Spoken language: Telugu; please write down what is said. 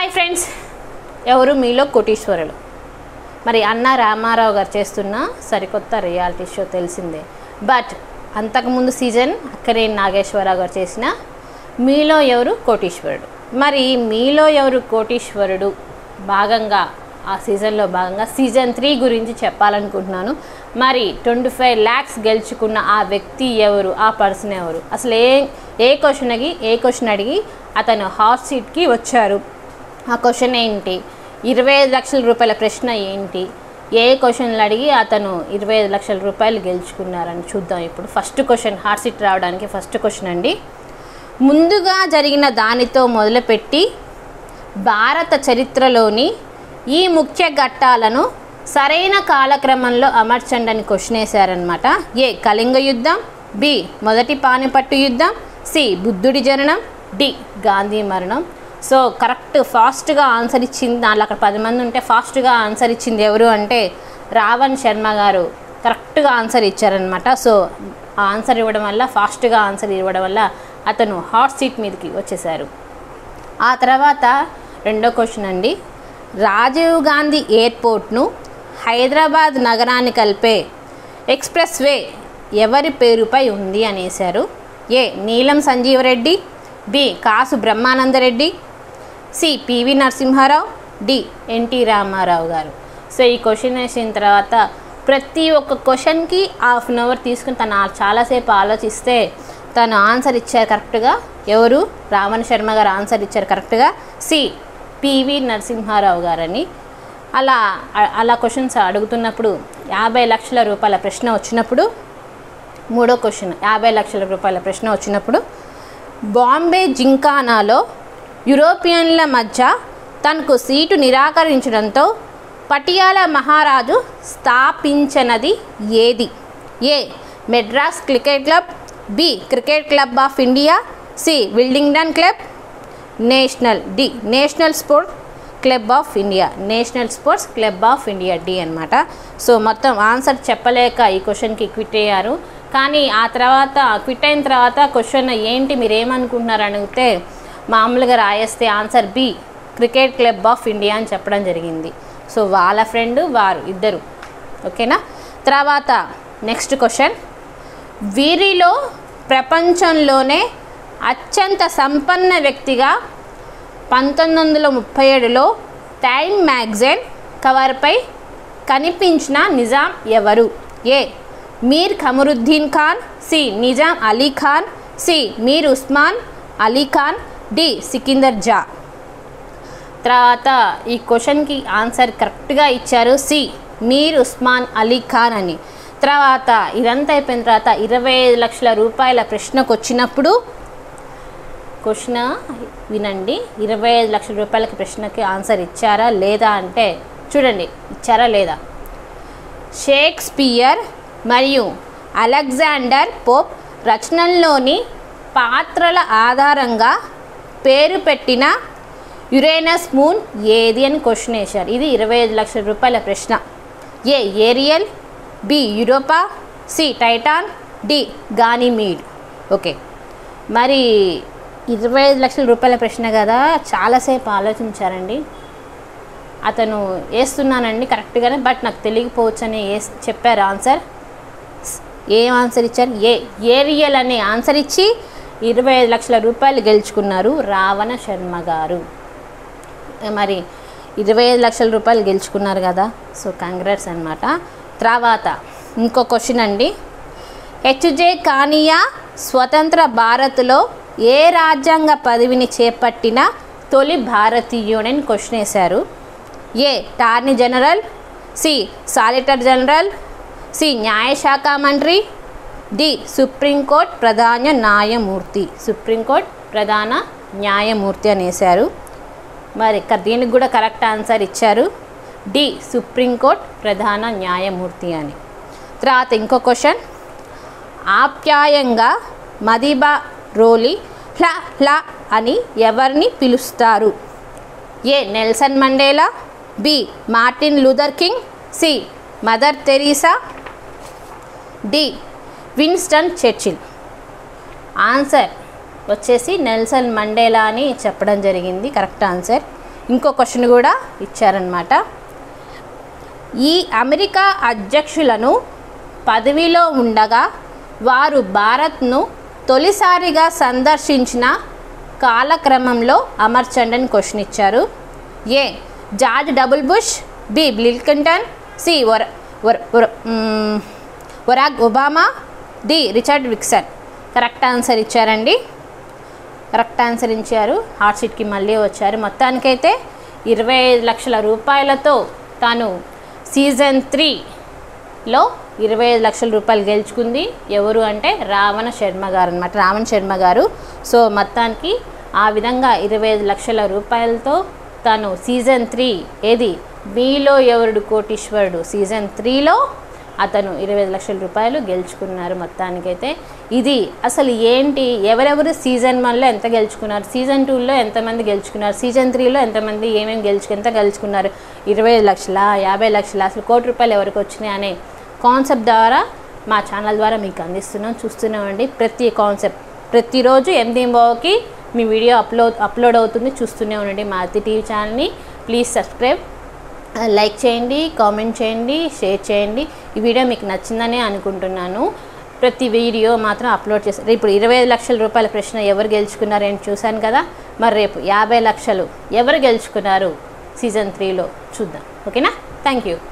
హాయ్ ఫ్రెండ్స్ ఎవరు మీలో కోటీశ్వరులు మరి అన్న రామారావు గారు చేస్తున్న సరికొత్త రియాలిటీ షో తెలిసిందే బట్ అంతకుముందు సీజన్ అక్కరేని నాగేశ్వరరావు గారు చేసిన మీలో ఎవరు కోటీశ్వరుడు మరి మీలో ఎవరు కోటీశ్వరుడు భాగంగా ఆ సీజన్లో భాగంగా సీజన్ త్రీ గురించి చెప్పాలనుకుంటున్నాను మరి ట్వంటీ ఫైవ్ ల్యాక్స్ గెలుచుకున్న ఆ వ్యక్తి ఎవరు ఆ పర్సన్ ఎవరు అసలు ఏ ఏ క్వశ్చన్ అడిగి ఏ క్వశ్చన్ అడిగి అతను హాట్ సీట్కి వచ్చారు ఆ క్వశ్చన్ ఏంటి ఇరవై ఐదు లక్షల రూపాయల ప్రశ్న ఏంటి ఏ క్వశ్చన్లు అడిగి అతను ఇరవై ఐదు లక్షల రూపాయలు గెలుచుకున్నారని చూద్దాం ఇప్పుడు ఫస్ట్ క్వశ్చన్ హాట్ సీట్ రావడానికి ఫస్ట్ క్వశ్చన్ అండి ముందుగా జరిగిన దానితో మొదలుపెట్టి భారత చరిత్రలోని ఈ ముఖ్య ఘట్టాలను సరైన కాలక్రమంలో అమర్చండి అని క్వశ్చన్ వేశారనమాట ఏ కళింగ యుద్ధం బి మొదటి పానిపట్టు యుద్ధం సి బుద్ధుడి జననం డి గాంధీ మరణం సో కరెక్ట్ ఫాస్ట్గా ఆన్సర్ ఇచ్చింది దాంట్లో అక్కడ పది మంది ఉంటే ఫాస్ట్గా ఆన్సర్ ఇచ్చింది ఎవరు అంటే రావణ్ శర్మ గారు కరెక్ట్గా ఆన్సర్ ఇచ్చారనమాట సో ఆ ఆన్సర్ ఇవ్వడం వల్ల ఫాస్ట్గా ఆన్సర్ ఇవ్వడం వల్ల అతను హాట్ సీట్ మీదకి వచ్చేసారు ఆ తర్వాత రెండో క్వశ్చన్ అండి రాజీవ్ గాంధీ ఎయిర్పోర్ట్ను హైదరాబాద్ నగరాన్ని కలిపే ఎక్స్ప్రెస్ వే ఎవరి పేరుపై ఉంది అనేశారు A Neelam Sanjiva Reddy B Kasu Brahmananda Reddy C PV Narasimha Rao D NT Rama Rao garu so ఈ క్వశ్చన్ వేసిన తర్వాత ప్రతి ఒక్క క్వశ్చన్కి హాఫ్ అన్ అవర్ తీసుకుని తను ఆ- చాలాసేపు ఆలోచిస్తే తను ఆన్సర్ ఇచ్చారు కరెక్ట్గా ఎవరు రావణ శర్మ గారు ఆన్సర్ ఇచ్చారు కరెక్ట్గా సి పివి నరసింహారావు గారని అలా అ- అలా క్వశ్చన్స్ అడుగుతున్నప్పుడు యాభై లక్షల రూపాయల ప్రశ్న వచ్చినప్పుడు మూడో క్వశ్చన్ యాభై లక్షల రూపాయల ప్రశ్న వచ్చినప్పుడు బాంబే జింకానాలో యూరోపియన్ల మధ్య తనకు సీటు నిరాకరించడంతో పటియాల మహారాజు స్థాపించనది ఏది A Madras cricket club B cricket club of India C Willingdon club national D national sport club of India national sports club of India D అనమాట సో మొత్తం ఆన్సర్ చెప్పలేక ఈ క్వశ్చన్కి క్విట్ అయ్యారు కానీ ఆ తర్వాత క్విట్ అయిన తర్వాత క్వశ్చన్ ఏంటి మీరు ఏమనుకుంటున్నారు అని అడిగితే మామూలుగా రాయేస్తే answer B cricket club of India అని చెప్పడం జరిగింది సో వాళ్ళ ఫ్రెండ్ వారు ఇద్దరు ఓకేనా తర్వాత నెక్స్ట్ క్వశ్చన్ వీరిలో ప్రపంచంలోనే అత్యంత సంపన్న వ్యక్తిగా పంతొమ్మిది వందల ముప్పై ఏడులో టైమ్ మ్యాగజైన్ కవర్పై కనిపించిన నిజాం ఎవరు A Mir Qamaruddin Khan C Nizam Ali Khan C Mir Osman Ali Khan D Sikandar Jah తర్వాత ఈ క్వశ్చన్కి ఆన్సర్ కరెక్ట్గా ఇచ్చారు సి మీర్ ఉస్మాన్ అలీ ఖాన్ అని తర్వాత ఇదంతా అయిపోయిన తర్వాత ఇరవై ఐదు లక్షల రూపాయల ప్రశ్నకు వచ్చినప్పుడు క్వశ్చన్ వినండి ఇరవై ఐదు లక్షల రూపాయలకి ప్రశ్నకి ఆన్సర్ ఇచ్చారా లేదా అంటే చూడండి ఇచ్చారా లేదా షేక్స్పియర్ మరియు అలెగ్జాండర్ పోప్ రచనల్లోని పాత్రల ఆధారంగా పేరు పెట్టిన యురేనస్ మూన్ ఏది అని క్వశ్చన్ వేశారు ఇది ఇరవై ఐదు లక్షల రూపాయల ప్రశ్న A Ariel B Europa C Titan D Ganymede okay మరి ఇరవై ఐదు లక్షల రూపాయల ప్రశ్న కదా చాలాసేపు ఆలోచించారండి అతను వేస్తున్నానండి కరెక్ట్గానే బట్ నాకు తెలియకపోవచ్చు అని వేస్ చెప్పారు ఆన్సర్ ఏం ఆన్సర్ ఇచ్చారు ఏ ఏరియల్ అనే ఆన్సర్ ఇచ్చి ఇరవై ఐదు లక్షల రూపాయలు గెలుచుకున్నారు రావణ శర్మ గారు మరి ఇరవై ఐదు లక్షల రూపాయలు గెలుచుకున్నారు కదా సో కంగ్రాట్స్ అనమాట తర్వాత ఇంకో క్వశ్చన్ అండి హెచ్జే కానియా స్వతంత్ర భారత్లో ఏ రాజ్యాంగ పదవిని చేపట్టిన తొలి భారతీయుడని క్వశ్చన్ వేశారు A attorney general C solicitor general C న్యాయశాఖ మంత్రి డి సుప్రీంకోర్టు ప్రధాన న్యాయమూర్తి సుప్రీంకోర్టు ప్రధాన న్యాయమూర్తి అని వేశారు మరి ఇక్కడ దీనికి కూడా కరెక్ట్ ఆన్సర్ ఇచ్చారు డి సుప్రీంకోర్టు ప్రధాన న్యాయమూర్తి అని తర్వాత ఇంకో క్వశ్చన్ ఆప్యాయంగా మదిబా రోలి హ్లా హ్లా అని ఎవరిని పిలుస్తారు A Nelson Mandela B Martin Luther King C Mother Teresa D Winston Churchill answer వచ్చేసి నెల్సన్ మండేలా అని చెప్పడం జరిగింది కరెక్ట్ ఆన్సర్ ఇంకో క్వశ్చన్ కూడా ఇచ్చారనమాట ఈ అమెరికా అధ్యక్షులను పదవిలో ఉండగా వారు భారత్ను తొలిసారిగా సందర్శించిన కాలక్రమంలో అమర్చండి అని క్వశ్చన్ ఇచ్చారు A George double Bush B Bill Clinton C వర్ వర్ వర్ మ్మ్, ఒరాగ్ Obama D Richard Nixon correct answer ఇచ్చారండి కరెక్ట్ ఆన్సర్ ఇచ్చారు హాట్ సీట్కి మళ్ళీ వచ్చారు మొత్తానికైతే ఇరవై ఐదు లక్షల రూపాయలతో తాను సీజన్ త్రీలో ఇరవై ఐదు లక్షల రూపాయలు గెలుచుకుంది ఎవరు అంటే రావణ శర్మ గారు అనమాట రావణ శర్మ గారు సో మొత్తానికి ఆ విధంగా ఇరవై ఐదు లక్షల రూపాయలతో తను సీజన్ త్రీ ఏది మీలో ఎవరుడు కోటీశ్వరుడు సీజన్ త్రీలో అతను ఇరవై ఐదు లక్షల రూపాయలు గెలుచుకున్నారు మొత్తానికైతే ఇది అసలు ఏంటి ఎవరెవరు సీజన్ వన్లో ఎంత గెలుచుకున్నారు సీజన్ టూలో ఎంతమంది గెలుచుకున్నారు సీజన్ త్రీలో ఎంతమంది ఏమేమి గెలుచుకు ఎంత గెలుచుకున్నారు ఇరవై ఐదు లక్షల యాభై లక్షల అసలు కోటి రూపాయలు ఎవరికి వచ్చినాయి అనే కాన్సెప్ట్ ద్వారా మా ఛానల్ ద్వారా మీకు అందిస్తున్నాం చూస్తున్నామండి ప్రతి కాన్సెప్ట్ ప్రతిరోజు ఎనిమిది బావుకి మీ వీడియో అప్లోడ్ అప్లోడ్ అవుతుంది చూస్తూనే ఉండండి మా అతి టీవీ ఛానల్ని ప్లీజ్ సబ్స్క్రైబ్ లైక్ చేయండి కామెంట్ చేయండి షేర్ చేయండి ఈ వీడియో మీకు నచ్చిందని అనుకుంటున్నాను ప్రతి వీడియో మాత్రం అప్లోడ్ చేస్తారు ఇప్పుడు ఇరవై ఐదు లక్షల రూపాయల ప్రశ్న ఎవరు గెలుచుకున్నారని చూశాను కదా మరి రేపు యాభై లక్షలు ఎవరు గెలుచుకున్నారు సీజన్ త్రీలో చూద్దాం ఓకేనా థ్యాంక్ యూ